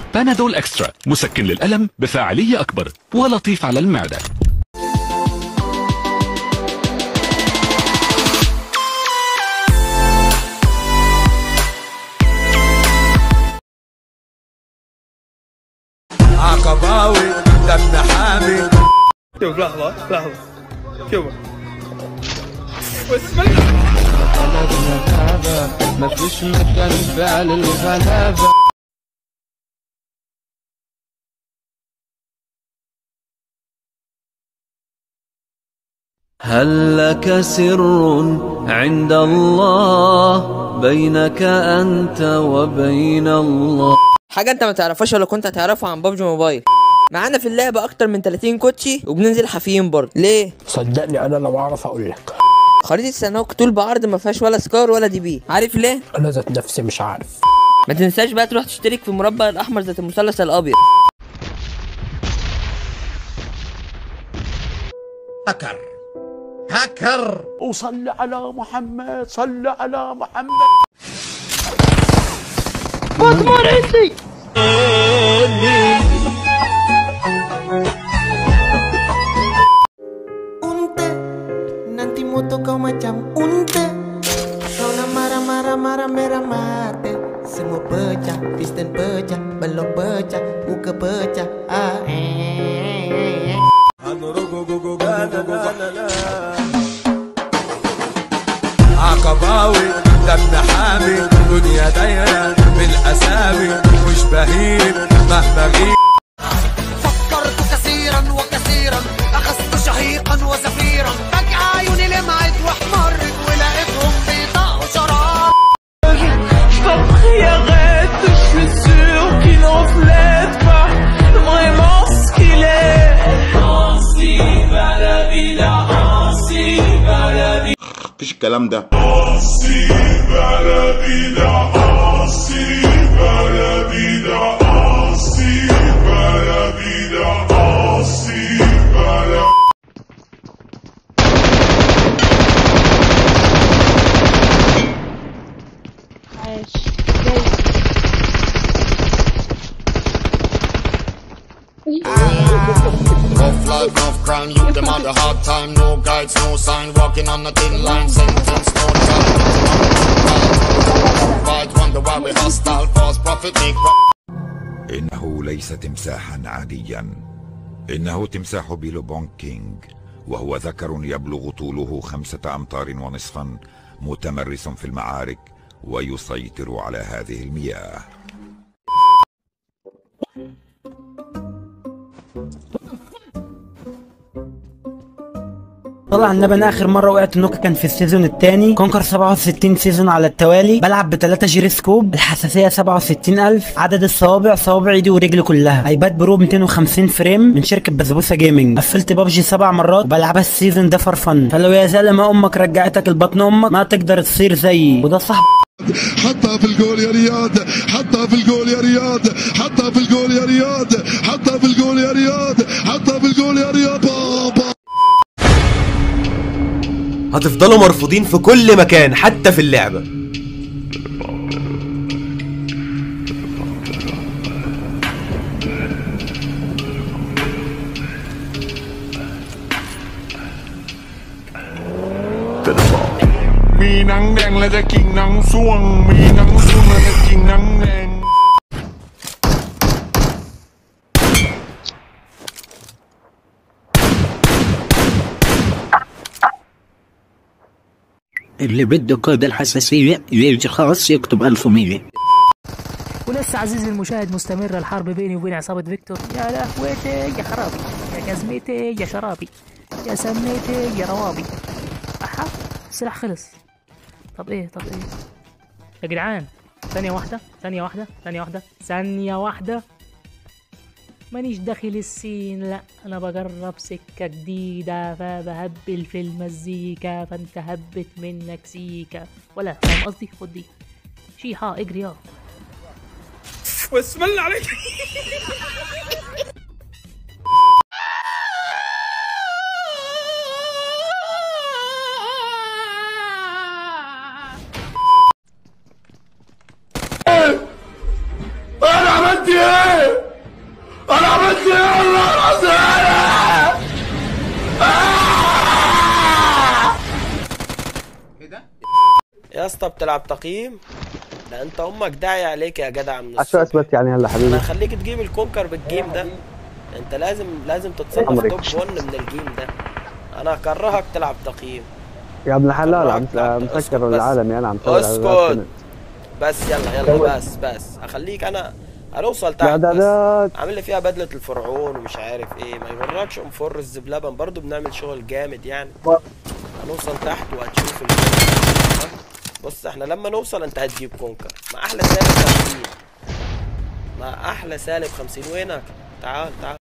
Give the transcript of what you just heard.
بانادول اكسترا مسكن للألم بفاعلية أكبر ولطيف على المعدة عقباوي دم حامي شوف لحظة لحظة شوف ما فيش مكان فعل الغلابة هل لك سر عند الله بينك أنت وبين الله حاجه انت ما تعرفهاش ولا كنت هتعرفها عن بابجي موبايل معانا في اللعبه اكتر من 30 كوتشي وبننزل حافيين برضه ليه صدقني انا لو اعرف اقول لك خريطه سنوك طول بعرض ما فيهاش ولا سكار ولا دي بي عارف ليه انا ذات نفسي مش عارف ما تنساش بقى تروح تشترك في المربع الاحمر ذات المثلث الابيض هكر هكر وصل على محمد صل على محمد unte Nanti moto kau macam unte Kau nak marah-marah marah merah mata Semua pecah, piston pecah, belok pecah, muka pecah ah, eh, eh, eh. عقباوي دم حامي دنيا دايرة بالأسامي مش بهيم مهما غيب فكرت كثيرا وكثيرا أخذت شهيقا وزفيرا فجأة عيوني لمعت واحمرت ولقيتهم بيطقوا شرار مفيش الكلام ده Rough life, rough crime, you them had a hard time. No guides, no sign, walking on a thin line. Sentence, no time. Fight, wonder why we hostile. False prophet, make إنه ليس تمساحا عاديا إنه تمساح بيلوبونج كينج وهو ذكر يبلغ طوله خمسة أمتار ونصفا متمرس في المعارك ويسيطر على هذه المياه طلع النبي انا اخر مره وقعت النوكا كان في السيزون الثاني كونكر 67 سيزون على التوالي بلعب بثلاثه جيري سكوب الحساسيه 67000 عدد الصوابع صوابع ايدي ورجلي كلها ايباد برو 250 فريم من شركه بسبوسه جيمنج قفلت بابجي سبع مرات وبلعبها السيزون ده فور فن فلو يا زلمه امك رجعتك البطن امك ما تقدر تصير زيي وده صاحب حطها في الجول يا رياض حطها في الجول يا رياض حطها في الجول يا رياض حطها في الجول يا رياض حطها في الجول يا رياض بابا هتفضلوا مرفوضين في كل مكان حتى في اللعبة มี หนังแดงแล้วจะกินหนังส่วง มีหนังส่วงแล้วจะกินหนังแดง اللي بده كود الحساسية يجي خاص يكتب 1100 ولسه عزيزي المشاهد مستمرة الحرب بيني وبين عصابة فيكتور يا لهوتي يا خرابي يا كزمتي يا شرابي يا سميتي يا روابي أحا السلاح خلص طب ايه طب ايه يا جدعان ثانية واحدة ثانية واحدة ثانية واحدة ثانية واحدة مانيش داخل السين لا انا بجرب سكة جديدة فبهبل في المزيكا فانت هبت منك سيكا ولا فاهم قصدي خد دي شيحة اجري اه بسم الله عليك انا عملت ايه انا عملت ايه والله العظيم يا اسطى بتلعب تقييم ده انت امك داعي عليك يا جدع من شو الصبح اثبت يعني هلا انا حبيبي هخليك تجيب الكونكر بالجيم ده انت لازم لازم تتصنف أمرك. توب 1 من الجيم ده انا هكرهك تلعب تقييم يا ابن الحلال عم مسكر العالمي انا عم سوي اسكت بس يلا يلا بس بس اخليك انا هنوصل تحت بس اعدادات عامل لي فيها بدلة الفرعون ومش عارف ايه ما يغركش ام فر الزبلبن برضو بنعمل شغل جامد يعني هنوصل تحت وهتشوف ال- بص احنا لما نوصل انت هتجيب كونكر مع احلى سالب 50 مع احلى سالب 50 وينك تعال تعال